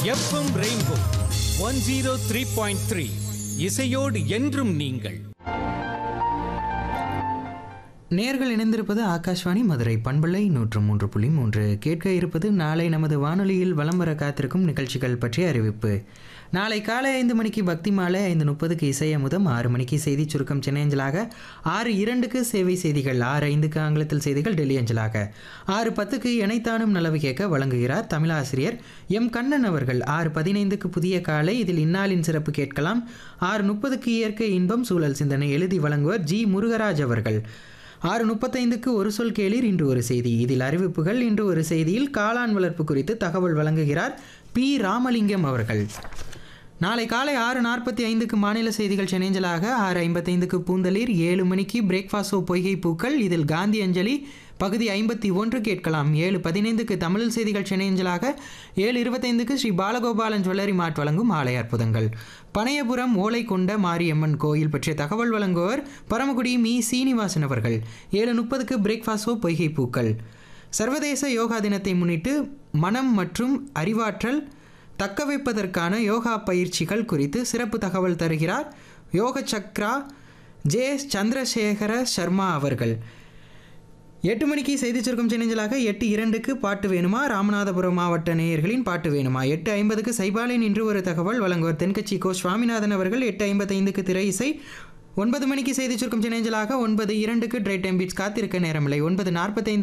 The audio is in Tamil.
FM rainbow one zero three point three இசையோடு என்றும் நீங்கள் நேர்கள் இணைந்திருப்பது ஆகாஷ்வாணி மதுரை பண்பலை நூற்று மூன்று புள்ளி மூன்று கேட்க இருப்பது நாளை நமது வானொலியில் வலம் வர காத்திருக்கும் நிகழ்ச்சிகள் பற்றிய அறிவிப்பு நாளை காலை ஐந்து மணிக்கு பக்தி மாலை ஐந்து முப்பதுக்கு இசையமுதம் ஆறு மணிக்கு செய்தி சுருக்கம் சென்னை அஞ்சலாக ஆறு இரண்டுக்கு சேவை செய்திகள் ஆறு ஐந்துக்கு ஆங்கிலத்தில் செய்திகள் டெல்லி அஞ்சலாக ஆறு பத்துக்கு இணைத்தானும் நலவு கேட்க வழங்குகிறார் தமிழாசிரியர் எம் கண்ணன் அவர்கள் ஆறு பதினைந்துக்கு புதிய காலை இதில் இந்நாளின் சிறப்பு கேட்கலாம் ஆறு முப்பதுக்கு இயற்கை இன்பம் சூழல் சிந்தனை எழுதி வழங்குவர் ஜி முருகராஜ் அவர்கள் ஆறு முப்பத்தைந்துக்கு ஒரு சொல் கேளீர் இன்று ஒரு செய்தி இதில் அறிவிப்புகள் இன்று ஒரு செய்தியில் காளான் வளர்ப்பு குறித்து தகவல் வழங்குகிறார் பி ராமலிங்கம் அவர்கள் நாளை காலை ஆறு நாற்பத்தி ஐந்துக்கு மாநில செய்திகள் சென்னைஞ்சலாக ஆறு ஐம்பத்தைந்துக்கு பூந்தளிர் ஏழு மணிக்கு பிரேக்ஃபாஸ்டோ பொய்கை பூக்கள் இதில் காந்தி அஞ்சலி பகுதி ஐம்பத்தி ஒன்று கேட்கலாம் ஏழு பதினைந்துக்கு தமிழ் செய்திகள் சென்னையஞ்சலாக ஏழு இருபத்தைந்துக்கு ஸ்ரீ பாலகோபாலன் ஜுவல்லரி மார்ட் வழங்கும் ஆலய அற்புதங்கள் பனையபுரம் ஓலை கொண்ட மாரியம்மன் கோயில் பற்றிய தகவல் வழங்குவர் பரமக்குடி மீ சீனிவாசன் அவர்கள் ஏழு முப்பதுக்கு பிரேக்ஃபாஸ்டோ பொய்கை பூக்கள் சர்வதேச யோகா தினத்தை முன்னிட்டு மனம் மற்றும் அறிவாற்றல் தக்கவைப்பதற்கான யோகா பயிற்சிகள் குறித்து சிறப்பு தகவல் தருகிறார் யோக சக்ரா ஜே சந்திரசேகர சர்மா அவர்கள் எட்டு மணிக்கு செய்தி சுருக்கம் சென்னைஞ்சலாக எட்டு இரண்டுக்கு பாட்டு வேணுமா ராமநாதபுரம் மாவட்ட நேயர்களின் பாட்டு வேணுமா எட்டு ஐம்பதுக்கு சைபாலின் இன்று ஒரு தகவல் வழங்குவர் தென்கட்சி கோ சுவாமிநாதன் அவர்கள் எட்டு ஐம்பத்தைந்துக்கு திரை இசை ஒன்பது மணிக்கு செய்தி சுருக்கம் சென்னைஞ்சலாக ஒன்பது இரண்டுக்கு ட்ரை டைம் பீட்ஸ் காத்திருக்க நேரமில்லை ஒன்பது நாற்பத்தைந்து